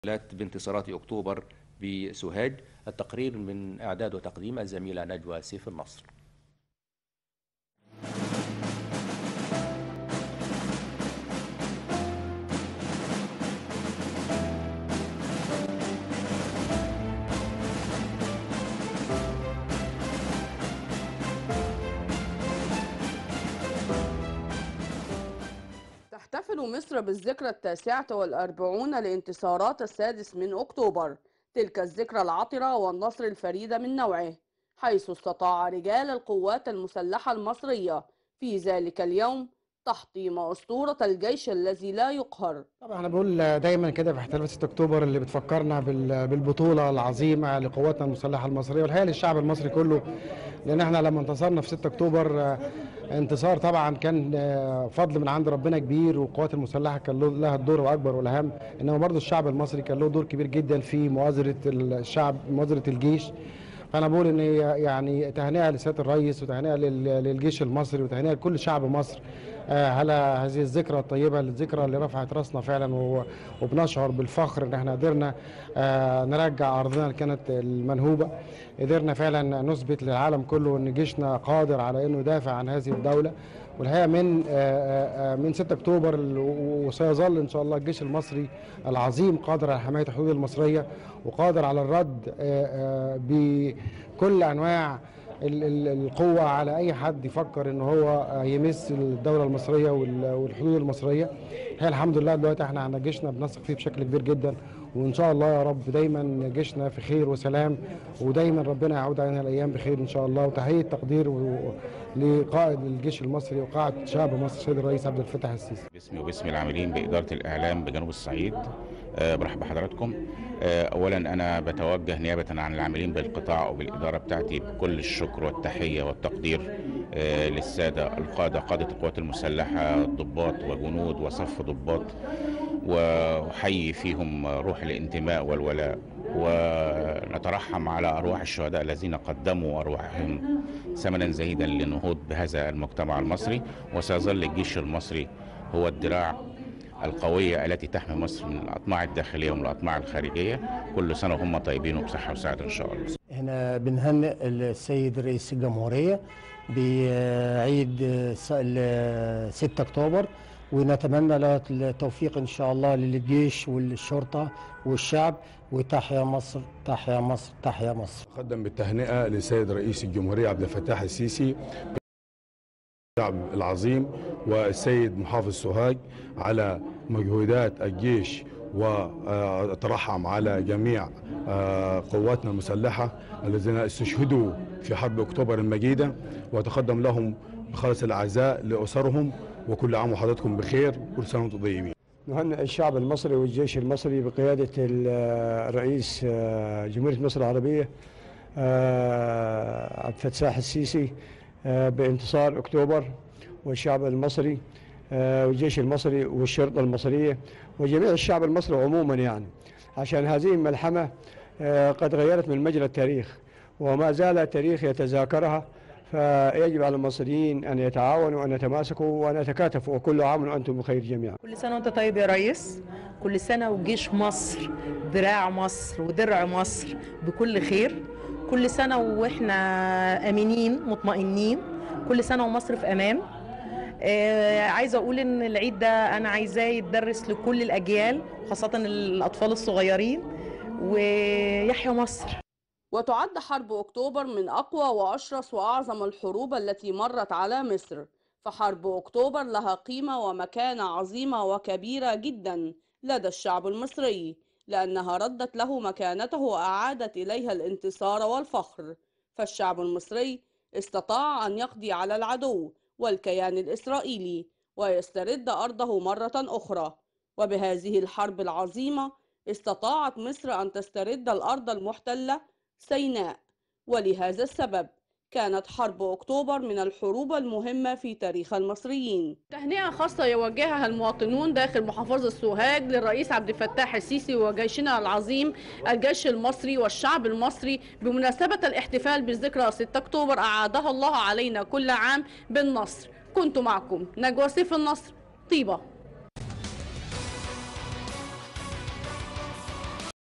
بانتصارات أكتوبر بسوهاج التقرير من إعداد وتقديم الزميلة نجوى سيف النصر تحتفل مصر بالذكرى التاسعة والأربعون لانتصارات السادس من أكتوبر تلك الذكرى العطرة والنصر الفريد من نوعه حيث استطاع رجال القوات المسلحة المصرية في ذلك اليوم تحطيم أسطورة الجيش الذي لا يقهر طبعا انا بقول دايما كده في احتفالات 6 اكتوبر اللي بتفكرنا بال- بالبطوله العظيمه لقواتنا المسلحه المصريه والحقيقه للشعب المصري كله لان احنا لما انتصرنا في 6 اكتوبر آه، انتصار طبعا كان آه، فضل من عند ربنا كبير والقوات المسلحه كان له- لها الدور الاكبر والاهم انما برضه الشعب المصري كان له دور كبير جدا في مؤازره الشعب مؤازره الجيش فانا بقول ان يعني تهنئه لسياده الرئيس وتهنئه لل- للجيش المصري وتهنئه لكل شعب مصر آه، على هذه الذكرى الطيبه الذكرى اللي رفعت راسنا فعلا و- وبنشعر بالفخر ان احنا قدرنا آه، نرجع ارضنا اللي كانت المنهوبه قدرنا فعلا نثبت للعالم كله ان جيشنا قادر على انه يدافع عن هذه الدوله والحقيقه من آه، آه، آه، من 6 اكتوبر ال- وسيظل ان شاء الله الجيش المصري العظيم قادر على حمايه الحدود المصريه وقادر على الرد آه، آه، بكل انواع ال- ال- القوة على أي حد يفكر إن هو آه، يمس الدولة المصرية وال- والحدود المصرية هي الحمد لله دلوقتي احنا عندنا جيشنا بنثق فيه بشكل كبير جدا وإن شاء الله يا رب دايما جيشنا في خير وسلام ودايما ربنا يعود علينا الأيام بخير إن شاء الله وتحية تقدير و- لقائد الجيش المصري وقائد شعب مصر السيد الرئيس عبد الفتاح السيسي باسمي وباسم العاملين بإدارة الإعلام بجنوب الصعيد آه، برحب بحضراتكم آه، أولا أنا بتوجه نيابة عن العاملين بالقطاع وبالإدارة بتاعتي بكل الشكر والتحية والتقدير آه، للسادة القادة قادة القوات المسلحة ضباط وجنود وصف ضباط وأحيي فيهم روح الانتماء والولاء ونترحم على أرواح الشهداء الذين قدموا أرواحهم ثمنا زهيدا للنهوض بهذا المجتمع المصري وسيظل الجيش المصري هو الدراع القوية التي تحمي مصر من الأطماع الداخلية ومن الأطماع الخارجية كل سنة وهم طيبين وبصحة وسعادة إن شاء الله هنا بنهنئ السيد رئيس الجمهورية بعيد س- ال 6 أكتوبر ونتمنى له التوفيق إن شاء الله للجيش والشرطة والشعب وتحيا مصر تحيا مصر تحيا مصر قدم بالتهنئة للسيد رئيس الجمهورية عبد الفتاح السيسي الشعب العظيم والسيد محافظ سوهاج على مجهودات الجيش وأترحم على جميع آه، قواتنا المسلحة الذين استشهدوا في حرب أكتوبر المجيدة وأتقدم لهم بخالص الأعزاء لأسرهم وكل عام وحضراتكم بخير وكل سنة وأنتم طيبين نهنئ الشعب المصري والجيش المصري بقيادة ال- الرئيس آه، جمهورية مصر العربية آه، عبد الفتاح السيسي آه، بانتصار أكتوبر والشعب المصري آه، والجيش المصري والشرطة المصرية وجميع الشعب المصري عموما يعني عشان هذه الملحمة آه، قد غيرت من مجرى التاريخ وما زال التاريخ يتذاكرها فيجب على المصريين أن يتعاونوا وأن يتماسكوا وأن يتكاتفوا وكل عام وأنتم بخير جميعا كل سنة وانت طيب يا ريس كل سنة وجيش مصر ذراع مصر ودرع مصر بكل خير كل سنة واحنا امنين مطمئنين كل سنة ومصر في امان آه عايزة اقول ان العيد ده انا عايزاه يتدرس لكل الاجيال خاصة الاطفال الصغيرين ويحيى مصر وتعد حرب أكتوبر من أقوى وأشرس وأعظم الحروب التي مرت على مصر فحرب أكتوبر لها قيمة ومكانة عظيمة وكبيرة جدا لدى الشعب المصري لأنها ردت له مكانته وأعادت إليها الانتصار والفخر فالشعب المصري استطاع أن يقضي على العدو والكيان الإسرائيلي ويسترد أرضه مرة أخرى وبهذه الحرب العظيمة استطاعت مصر أن تسترد الأرض المحتلة سيناء ولهذا السبب كانت حرب أكتوبر من الحروب المهمة في تاريخ المصريين تهنئة خاصة يوجهها المواطنون داخل محافظة سوهاج للرئيس عبد الفتاح السيسي وجيشنا العظيم الجيش المصري والشعب المصري بمناسبة الاحتفال بذكرى 6 أكتوبر أعادها الله علينا كل عام بالنصر كنت معكم نجوى سيف النصر طيبة